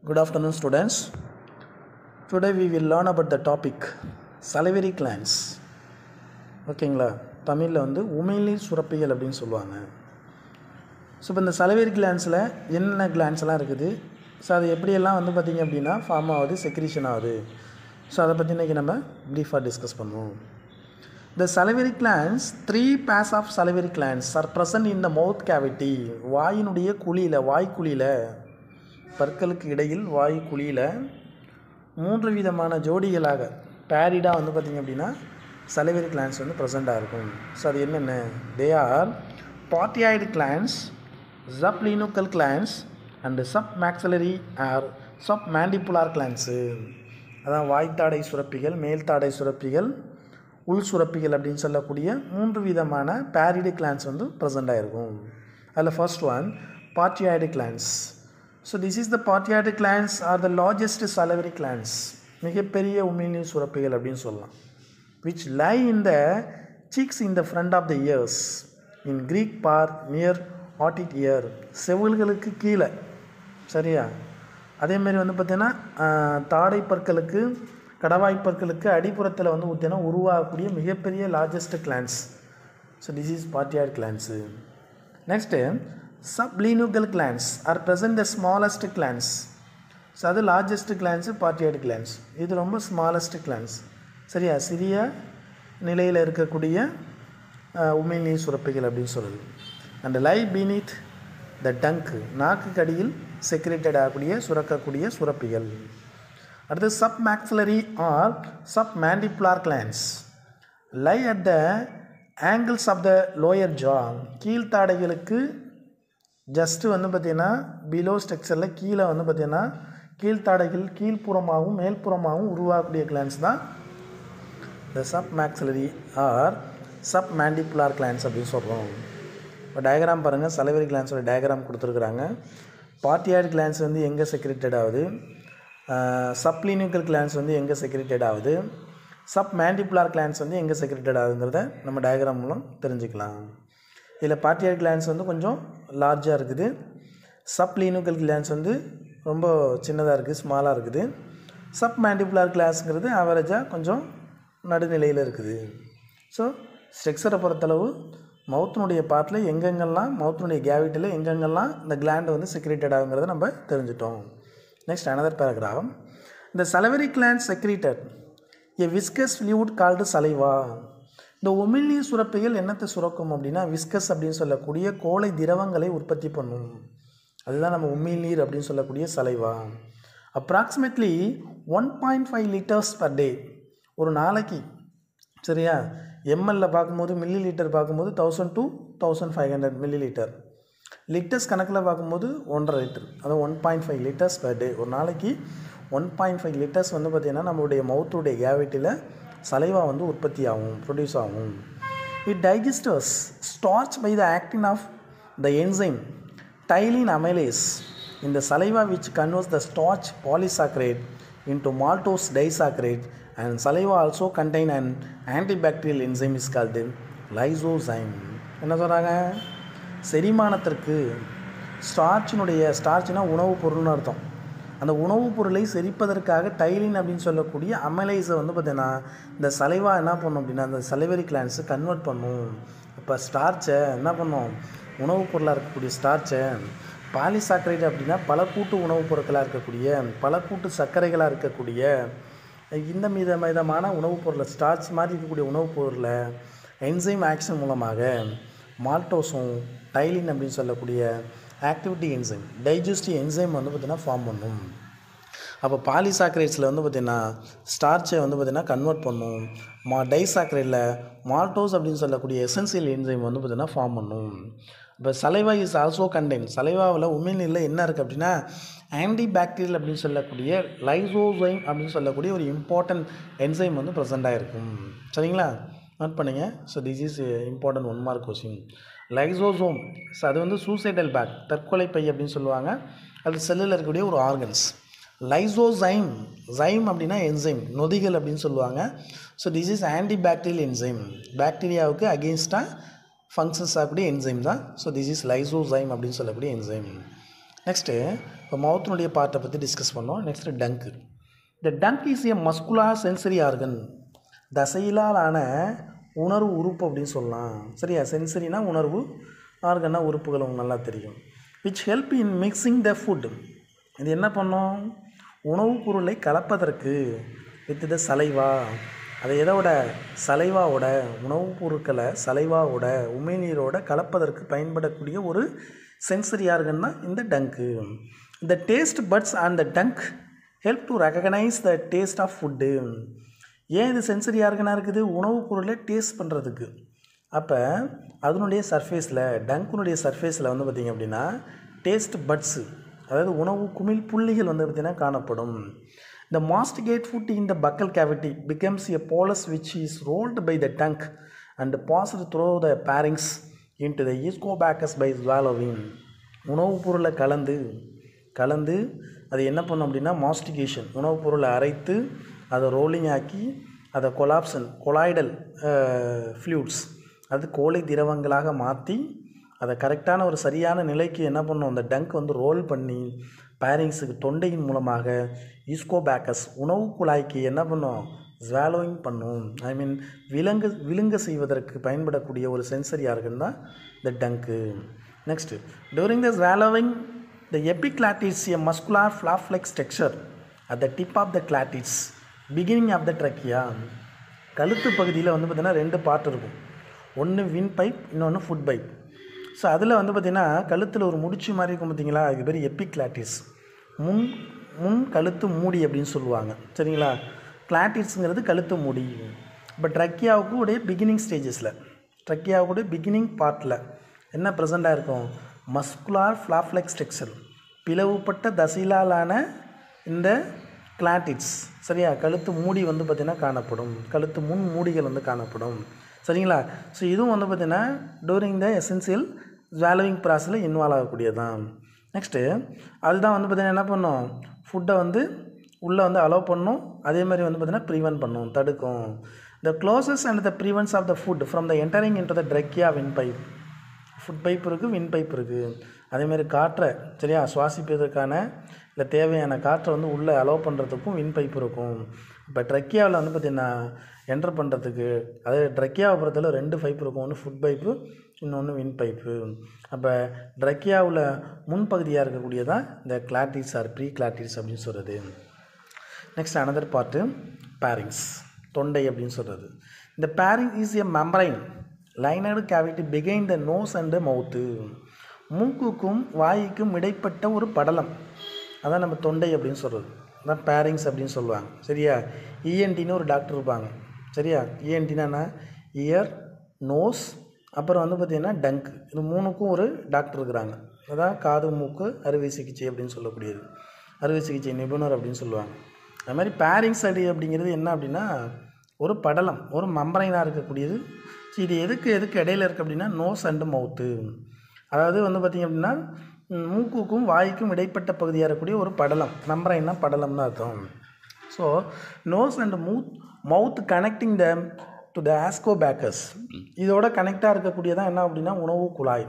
Good afternoon, students. Today we will learn about the topic salivary glands. ஓகேங்களா தமிழில் வந்து உமிழ்நீர் சுரப்பிகள் அப்படின்னு சொல்லுவாங்க ஸோ இப்போ இந்த சலவேரி கிளான்ஸில் என்னென்ன கிளான்ஸ்லாம் இருக்குது ஸோ அது எப்படியெல்லாம் வந்து பார்த்திங்க அப்படின்னா ஃபார்ம் ஆகுது செக்ரீஷன் ஆகுது ஸோ அதை பற்றி இன்றைக்கி நம்ம ப்ரீஃபாக டிஸ்கஸ் பண்ணுவோம் The salivary glands, three pairs of salivary glands are present in the mouth cavity. வாயினுடைய குழியில் வாய்க்குழியில் பற்களுக்கு இடையில் வாய் குழியில் மூன்று விதமான ஜோடிகளாக பேரிடாக வந்து பார்த்திங்க அப்படின்னா salivary glands வந்து ப்ரெசண்ட்டாக இருக்கும் ஸோ அது என்னென்ன they are parotid glands sublingual glands and sub maxillary or sub mandibular glands அதான் வாய்த்தாடை சுரப்பிகள் மேல்தாடை சுரப்பிகள் உள் சுரப்பிகள் அப்படின்னு சொல்லக்கூடிய மூன்று விதமான பேரிடு கிளான்ஸ் வந்து ப்ரெசென்ட் ஆகிருக்கும் அதில் first one parotid glands so this is the parotid glands are the largest salivary glands மிகப்பெரிய உமிழ்நீர் சுரப்பிகள் அப்படின்னு சொல்லலாம் which lie in the cheeks in the front of the ears in Greek par near otic ear செவில்களுக்கு கீழே சரியா அதேமாரி வந்து பார்த்தீங்கன்னா தாடை பற்களுக்கு கடவாய் பற்களுக்கு அடிப்புறத்தில் வந்து ஊற்றினா உருவாகக்கூடிய மிகப்பெரிய largest glands so this is parotid glands next sublingual glands are present the smallest glands so அது லார்ஜஸ்ட் கிளான்ஸு பார்ட்டியாய்டு கிளான்ஸ் இது ரொம்ப ஸ்மாலஸ்ட் கிளான்ஸ் சரியா சிறிய நிலையில் இருக்கக்கூடிய உமிழ்நீர் சுரப்பிகள் அப்படின்னு சொல்லுது அண்ட் லை பீனித் த டங்க் நாக்குக்கு அடியில் செக்ரேட்டட் ஆகக்கூடிய சுரக்கக்கூடிய சுரப்பிகள் அடுத்து sub maxillary or sub mandibular glands lie at the angles of the lower jaw கீழ்த்தாடைகளுக்கு ஜஸ்ட்டு வந்து பார்த்திங்கன்னா பிலோ ஸ்ட்ரக்சரில் கீழே வந்து பார்த்திங்கன்னா கீழ்த்தாடைகள் கீழ்ப்புறமாகவும் மேல்புறமாகவும் உருவாகக்கூடிய கிளான்ஸ் தான் the sub maxillary or sub mandibular glands அப்படின்னு சொல்கிறோம் இப்போ டயக்ராம் பாருங்கள் சலவரி கிளான்ஸோட டயக்ராம் கொடுத்துருக்குறாங்க பார்ட்டியாய்டு கிளான்ஸ் வந்து எங்கே செக்ரேட்டட் ஆகுது சப்ளினிக்கல் கிளான்ஸ் வந்து எங்கே செக்ரேட்டட் ஆகுது சப் மேண்டிபுலார் கிளான்ஸ் வந்து எங்கே செக்ரேட்டட் ஆகுதுங்கிறத நம்ம டயக்ராம் மூலம் தெரிஞ்சுக்கலாம் இதில் பார்ட்டியாய்டு கிளான்ஸ் வந்து கொஞ்சம் லார்ஜாக இருக்குது சப்ளினுக்கல் கிளான்ஸ் வந்து ரொம்ப சின்னதாக இருக்குது ஸ்மாலாக இருக்குது சப் மேண்டிபுலார் கிளாஸுங்கிறது ஆவரேஜாக கொஞ்சம் நடுநிலையில் இருக்குது ஸோ ஸ்ட்ரக்சரை பொறுத்தளவு மவுத்தினுடைய பார்ட்டில் எங்கெங்கெல்லாம் மவுத்தினுடைய கேவிட்டியில் எங்கெங்கெல்லாம் இந்த கிளாண்டு வந்து செக்ரேட்டட் ஆகுங்கிறத நம்ம தெரிஞ்சிட்டோம் நெக்ஸ்ட் அனதர் பேராகிராஃப் இந்த salivary gland secreted a viscous fluid called saliva இந்த உமிழ்நீர் சுரப்பிகள் என்னத்தை சுரக்கும் அப்படின்னா விஸ்கஸ் அப்படின்னு சொல்லக்கூடிய கோலை திரவங்களை உற்பத்தி பண்ணும் அதுதான் நம்ம உமிழ்நீர் அப்படின்னு சொல்லக்கூடிய saliva approximately one point five litres per day ஒரு நாளைக்கு சரியா எம்எல்ல பார்க்கும்போது மில்லி லிட்டர் பார்க்கும்போது thousand two thousand five hundred millilitre litres கணக்கில் பார்க்கும்போது ஒன்றரை லிட்டர் அதாவது one point five litres per day ஒரு நாளைக்கு ஒன் பாயிண்ட் ஃபைவ் லிட்டர்ஸ் வந்து பார்த்திங்கன்னா நம்மளுடைய மவுத்துடைய கேவிட்டியில் சலைவா வந்து உற்பத்தி ஆகும் ப்ரொடியூஸ் ஆகும் it digests starch by the action of the enzyme ptyalin amylase இந்த saliva which converts the starch polysaccharide into maltose disaccharide and saliva also contain an antibacterial enzyme is called lysozyme என்ன சொல்கிறாங்க செரிமானத்திற்கு ஸ்டார்ச்சினுடைய ஸ்டார்ச்னா உணவுப் பொருள்னு அர்த்தம் அந்த உணவுப் பொருளை செரிப்பதற்காக டைலின் அப்படின்னு சொல்லக்கூடிய அமலைஸை வந்து பார்த்திங்கன்னா இந்த சலைவா என்ன பண்ணும் அப்படின்னா அந்த சலைவரி கிளான்ஸை கன்வெர்ட் பண்ணும் இப்போ ஸ்டார்ச்சை என்ன பண்ணும் உணவுப் பொருளாக இருக்கக்கூடிய ஸ்டார்ச்சை பாலிசாக்கரைடு அப்படின்னா பல கூட்டு உணவுப் பொருட்களாக இருக்கக்கூடிய பல கூட்டு சர்க்கரைகளாக இருக்கக்கூடிய இந்த மீத விதமான உணவுப் பொருளை ஸ்டார்ச் மாதிரி இருக்கக்கூடிய உணவுப் பொருளை என்சைம் ஆக்ஷன் மூலமாக மால்டோஸும் டைலின் அப்படின்னு சொல்லக்கூடிய ஆக்டிவிட்டி என்சைம் டைஜஸ்டிவ் என்சைம் வந்து பார்த்திங்கன்னா ஃபார்ம் பண்ணும் அப்போ பாலிசாக்கரைட்ஸில் வந்து பார்த்திங்கன்னா ஸ்டார்ச்சை வந்து பார்த்திங்கன்னா கன்வெர்ட் பண்ணும் மா டைசாக்கரைடில் மால்டோஸ் அப்படின்னு சொல்லக்கூடிய எசென்சியல் என்சைம் வந்து பார்த்திங்கன்னா ஃபார்ம் பண்ணும் இப்போ சலைவா இஸ் ஆல்சோ கண்டெயின் சலைவாவில் உமிழ்நீரில் என்ன இருக்குது அப்படின்னா ஆன்டி பாக்டீரியல் அப்படின்னு சொல்லக்கூடிய லைசோசைம் அப்படின்னு சொல்லக்கூடிய ஒரு இம்பார்ட்டன்ட் என்சைம் வந்து ப்ரெசென்ட் ஆகிருக்கும் சரிங்களா நோட் பண்ணுங்க so this is important one mark question lysosome so அது வந்து சூசைடல் பேக் தற்கொலை பை அப்படின்னு சொல்லுவாங்க அது செல்லில் இருக்கக்கூடிய ஒரு ஆர்கன்ஸ் லைசோசைம் ஜைம் அப்படின்னா என்சைம் நொதிகள் அப்படின்னு சொல்லுவாங்க so this is anti bacterial enzyme பாக்டீரியாவுக்கு அகெயின்ஸ்டாக ஃபங்க்ஷன்ஸ் ஆகக்கூடிய என்சைம் தான் ஸோ திஸ் இஸ் லைசோசைம் அப்படின்னு சொல்லக்கூடிய என்சைம் நெக்ஸ்ட்டு இப்போ மவுத்தினுடைய பார்ட்டை பற்றி டிஸ்கஸ் பண்ணோம் நெக்ஸ்ட்டு டங்கு இந்த tongue is a muscular sensory organ தசையிலால் ஆன உணர்வு உறுப்பு அப்படின்னு சொல்லலாம் சரியா சென்சரினா உணர்வு ஆர்கன்னா உறுப்புகள் உங்களுக்கு நல்லா தெரியும் which help in mixing the food இது என்ன பண்ணும் உணவுப் பொருளை கலப்பதற்கு வித் த சலைவா அதை எதோட சலைவாவோட உணவுப் பொருட்களை சலைவாவோட உமிழ்நீரோட கலப்பதற்கு பயன்படக்கூடிய ஒரு சென்சரி ஆர்கன் தான் இந்த டங்கு இந்த taste buds and the tongue help to recognise the taste of food ஏன் இது சென்சரி ஆர்கனாக இருக்குது உணவுப் பொருளை டேஸ்ட் பண்ணுறதுக்கு அப்போ அதனுடைய சர்ஃபேஸில் டங்க்குனுடைய சர்ஃபேஸில் வந்து பார்த்திங்க அப்படின்னா டேஸ்ட் பட்ஸு அதாவது உணவு குமிழ் புள்ளிகள் வந்து பார்த்திங்கன்னா காணப்படும் The masticate food in the buccal cavity becomes a bolus which is rolled by the tongue and passed through the pharynx into the esophagus by swallowing. உணவுப் பொருளை கலந்து கலந்து அது என்ன பண்ணும் அப்படின்னா மாஸ்டிகேஷன் உணவுப் பொருளை அரைத்து அதை ரோலிங் ஆக்கி அதை கொலாப்சன் கொலாய்டல் ஃப்ளூட்ஸ் அது கோழி திரவங்களாக மாற்றி அதை கரெக்டான ஒரு சரியான நிலைக்கு என்ன பண்ணும் அந்த டங்க் வந்து ரோல் பண்ணி பேரிங்ஸுக்கு தொண்டையின் மூலமாக ஈஸ்கோபேக்கஸ் உணவு குழாய்க்கு என்ன பண்ணும் ஸ்வாலோயிங் பண்ணும் ஐ மீன் விலங்கு விழுங்க செய்வதற்கு பயன்படக்கூடிய ஒரு சென்சரி ஆர்கன் தான் இந்த tongue next during the swallowing the epiglottis a muscular flap texture at the tip of the glottis beginning of the trachea கழுத்து பகுதியில் வந்து பார்த்திங்கன்னா ரெண்டு பார்ட் இருக்கும் ஒன்று வின் பைப் இன்னொன்று ஃபுட் பைப் ஸோ அதில் வந்து பார்த்திங்கன்னா கழுத்தில் ஒரு முடிச்சு மாதிரி இருக்கும் பார்த்தீங்களா இது பேர் எப்பிக்ளாட்டிஸ் முன் முன் கழுத்து மூடி அப்படின்னு சொல்லுவாங்க சரிங்களா கிளாட்டிஸ்ங்கிறது கழுத்து மூடி இப்போ ட்ரக்கியாவுக்கு உடைய பிகினிங் ஸ்டேஜஸில் ட்ரக்கியாவுடைய பிகினிங் பார்ட்டில் என்ன ப்ரெசண்ட்டாக இருக்கும் மஸ்குலார் ஃப்ளாஃப்ளெக்ஸ் டெக்ஸ்டர் பிளவுபட்ட தசையிலாலான இந்த கிளாட்டிட்ஸ் சரியா கழுத்து மூடி வந்து பார்த்திங்கன்னா காணப்படும் கழுத்து முன் மூடிகள் வந்து காணப்படும் சரிங்களா ஸோ இதுவும் வந்து பார்த்திங்கன்னா டூரிங் த எசென்சியல் ஜுவாலவிங் ப்ராசஸில் இன்வால்வ் ஆகக்கூடியது தான் நெக்ஸ்ட்டு அதுதான் வந்து பார்த்திங்கன்னா என்ன பண்ணும் ஃபுட்டை வந்து உள்ளே வந்து அலோவ் பண்ணும் அதே மாதிரி வந்து பார்த்திங்கன்னா ப்ரிவென்ட் பண்ணும் தடுக்கும் the closes and the prevents of the food from the entering into the trachea wind pipe food pipe இருக்குது வின் பைப் இருக்குது அதேமாதிரி காற்றை சரியா சுவாசிப்பதற்கான இல்லை தேவையான காற்றை வந்து உள்ளே அலோவ் பண்ணுறதுக்கும் வின் பைப் இருக்கும் இப்போ ட்ரக்கியாவில் வந்து பார்த்திங்கன்னா என்டர் பண்ணுறதுக்கு அதாவது ட்ரக்கியாவை பொறுத்தவரை ரெண்டு பைப் இருக்கும் ஒன்று ஃபுட் பைப்பு இன்னொன்று வின் பைப்பு அப்போ ட்ரக்கியாவில் முன்பகுதியாக இருக்கக்கூடியதான் இந்த கிளாட்டிஸ் ஆர் ப்ரீ கிளாட்டிஸ் அப்படின்னு சொல்கிறது நெக்ஸ்ட் அனதர் பார்ட்டு பேரிங்ஸ் தொண்டை அப்படின்னு சொல்கிறது இந்த pharynx is a membrane lined cavity பிகைன் த நோஸ் அண்டு மவுத்து மூக்குக்கும் வாய்க்கும் இடைப்பட்ட ஒரு படலம் அதான் நம்ம தொண்டை அப்படின்னு சொல்கிறது அதான் பேரிங்ஸ் அப்படின்னு சொல்லுவாங்க சரியா இஎன்டின்னு ஒரு டாக்டர் இருப்பாங்க சரியா இஎன்டினா இயர் நோஸ் அப்புறம் வந்து பார்த்திங்கன்னா டங்க் இது மூணுக்கும் ஒரு டாக்டர் இருக்கிறாங்க அதான் காது மூக்கு அறுவை சிகிச்சை அப்படின்னு சொல்லக்கூடியது அறுவை சிகிச்சை நிபுணர் அப்படின்னு சொல்லுவாங்க அது மாதிரி பேரிங்ஸ் அடி அப்படிங்கிறது என்ன அப்படின்னா ஒரு படலம் ஒரு மம்பரைனாக இருக்கக்கூடியது ஸோ இது எதுக்கு எதுக்கு இடையில இருக்குது அப்படின்னா நோஸ் அண்டு மவுத்து அதாவது வந்து பார்த்திங்க அப்படின்னா ம், மூக்குக்கும் வாய்க்கும் இடைப்பட்ட பகுதியாக இருக்கக்கூடிய ஒரு படலம் மம்பரைன்னா படலம்னு அர்த்தம் so nose and mouth mouth connecting the to the oesophagus இதோட கனெக்டாக இருக்கக்கூடியதான் என்ன அப்படின்னா உணவு குழாய்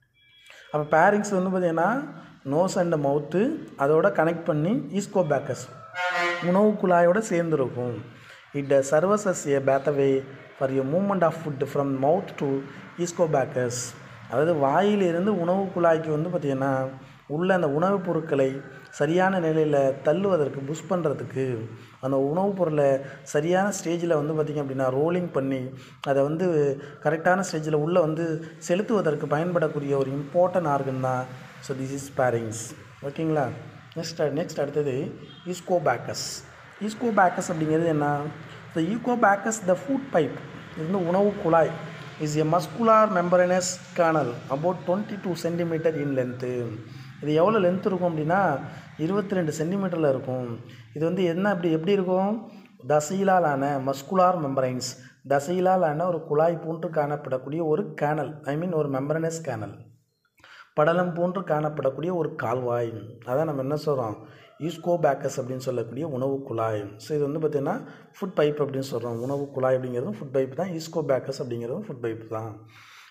அப்போ பேரிங்ஸ் வந்து பார்த்திங்கன்னா நோஸ் அண்ட் மவுத்து அதோட கனெக்ட் பண்ணி ஈஸ்கோபேக்கஸ் உணவு குழாயோட சேர்ந்துருக்கும் it serves as a pathway for a movement of food from mouth to oesophagus அதாவது வாயிலிருந்து உணவு குழாய்க்கு வந்து பார்த்திங்கன்னா உள்ள அந்த உணவுப் பொருட்களை சரியான நிலையில் தள்ளுவதற்கு புஷ் பண்ணுறதுக்கு அந்த உணவுப் பொருளை சரியான ஸ்டேஜில் வந்து பார்த்திங்க அப்படின்னா ரோலிங் பண்ணி அதை வந்து கரெக்டான ஸ்டேஜில் உள்ளே வந்து செலுத்துவதற்கு பயன்படக்கூடிய ஒரு இம்பார்ட்டன்ட் ஆர்கன் தான் ஸோ திஸ் இஸ் பேரிங்ஸ் ஓகேங்களா நெக்ஸ்ட் நெக்ஸ்ட் அடுத்தது ஈஸ்கோபேக்கஸ் ஈஸ்கோபேக்கஸ் அப்படிங்கிறது என்ன த ஈகோபேக்கஸ் த ஃபுட் பைப் இது வந்து உணவு குழாய் is a muscular membranous canal about twenty two centimetre in length இது எவ்வளோ லென்த் இருக்கும் அப்படின்னா இருபத்தி ரெண்டு சென்டிமீட்டரில் இருக்கும் இது வந்து என்ன அப்படி எப்படி இருக்கும் தசையிலாலான மஸ்குலார் மெம்பரைன்ஸ் தசையிலாலான ஒரு குழாய் போன்று காணப்படக்கூடிய ஒரு கேனல் ஐ மீன் ஒரு மெம்பரனஸ் கேனல் படலம் போன்று காணப்படக்கூடிய ஒரு கால்வாய் அதான் நம்ம என்ன சொல்கிறோம் யூஸ்கோபேக்கஸ் அப்படின்னு சொல்லக்கூடிய உணவு குழாய் ஸோ இது வந்து பார்த்திங்கன்னா ஃபுட் பைப் அப்படின்னு சொல்கிறோம் உணவு குழாய் அப்படிங்கிறதும் ஃபுட் பைப் தான் ஈஸ்கோபேக்கஸ் அப்படிங்கிறதும் ஃபுட் பைப் தான்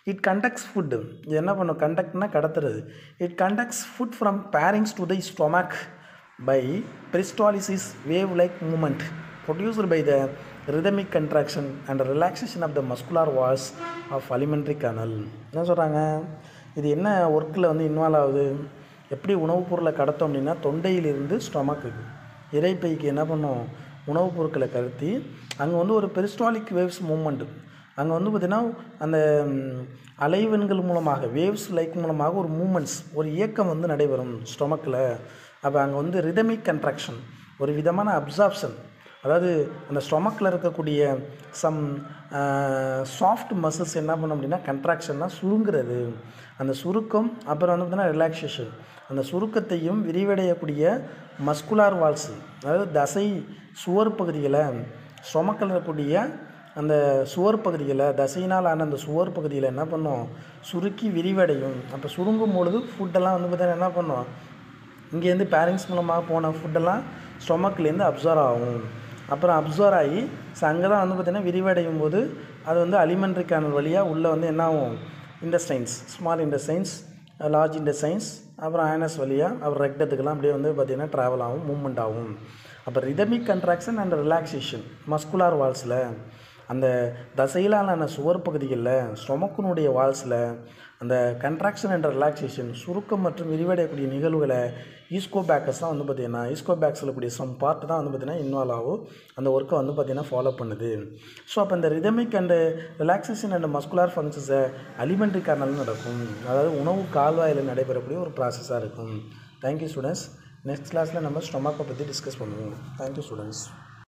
இட் கண்டக்ட்ஸ் ஃபுட்டு இது என்ன பண்ணும் கண்டக்ட்னா கடத்துறது it conducts food from pharynx to the stomach by peristalsis wave like movement produced by the rhythmic contraction and relaxation of the muscular walls of alimentary canal என்ன சொல்கிறாங்க இது என்ன ஒர்க்கில் வந்து இன்வால்வ் ஆகுது எப்படி உணவுப் பொருளை கடத்தோம் அப்படின்னா தொண்டையிலிருந்து ஸ்டொமக்குக்கு இறைப்பைக்கு என்ன பண்ணும் உணவுப் பொருட்களை கடத்தி அங்கே வந்து ஒரு பெரிஸ்டாலிக் வேவ்ஸ் மூமெண்ட் அங்கே வந்து பார்த்திங்கன்னா அந்த ம், அலைவெண்கள் மூலமாக வேவ்ஸ் லைக் மூலமாக ஒரு மூமெண்ட்ஸ் ஒரு இயக்கம் வந்து நடைபெறும் ஸ்டொமக்கில் அப்போ அங்கே வந்து ரிதமிக் கன்ட்ராக்ஷன் ஒரு விதமான அப்சார்ப்ஷன் அதாவது அந்த ஸ்டொமக்கில் இருக்கக்கூடிய சம் சாஃப்ட் மசில்ஸ் என்ன பண்ணும் அப்படின்னா கன்ட்ராக்ஷன்னா சுருங்குறது அந்த சுருக்கம் அப்புறம் வந்து பார்த்தீங்கன்னா ரிலாக்ஸேஷன் அந்த சுருக்கத்தையும் விரிவடையக்கூடிய மஸ்குலார் வால்ஸ் அதாவது தசை சுவர் பகுதிகளை ஸ்டொமக்கில் இருக்கக்கூடிய அந்த சுவர் பகுதிகளை தசையினால் ஆன அந்த சுவர் பகுதியில் என்ன பண்ணும் சுருக்கி விரிவடையும் அப்போ சுருங்கும் பொழுது ஃபுட்டெல்லாம் வந்து பார்த்தீங்கன்னா என்ன பண்ணும் இங்கேருந்து பேரண்ட்ஸ் மூலமாக போன ஃபுட்டெல்லாம் ஸ்டொமக்லேருந்து அப்சர்வ் ஆகும் அப்புறம் அப்சர்வ் ஆகி ஸோ அங்கே தான் வந்து பார்த்திங்கன்னா விரிவடையும் போது அது வந்து அலிமெண்ட்ரி கேனல் வழியாக உள்ளே வந்து என்ன ஆகும் இண்டஸ்டைன்ஸ் ஸ்மால் இண்டஸ்டைன்ஸ் லார்ஜ் இண்டஸ்டைன்ஸ் அப்புறம் ஆனஸ் வழியாக அப்புறம் ரெக்டத்துக்கெல்லாம் அப்படியே வந்து பார்த்திங்கன்னா ட்ராவல் ஆகும் மூவ்மெண்ட் ஆகும் அப்போ rhythmic contraction and relaxation muscular வால்ஸில் அந்த தசையிலான சுவர் பகுதிகளில் ஸ்டொமக்கினுடைய வால்ஸில் அந்த கன்ட்ராக்ஷன் அண்ட் ரிலாக்ஸேஷன் சுருக்கம் மற்றும் விரிவடையக்கூடிய நிகழ்வுகளை ஈஸ்கோபேக்கஸ் தான் வந்து பார்த்திங்கன்னா ஈஸ்கோபேக் சொல்லக்கூடிய சம் பார்ட் தான் வந்து பார்த்திங்கன்னா இன்வால்வ் ஆகும் அந்த ஒர்க்கை வந்து பார்த்திங்கன்னா ஃபாலோ பண்ணுது ஸோ அப்போ இந்த rhythmic and relaxation and muscular ஃபங்க்ஷன்ஸை அலிமெண்ட்ரி கார்னல் நடக்கும் அதாவது உணவு கால்வாயில் நடைபெறக்கூடிய ஒரு ப்ராசஸாக இருக்கும் தேங்க்யூ ஸ்டூடெண்ட்ஸ் நெக்ஸ்ட் கிளாஸில் நம்ம ஸ்டொமாக்கை பற்றி டிஸ்கஸ் பண்ணுவோம் தேங்க்யூ ஸ்டூடெண்ட்ஸ்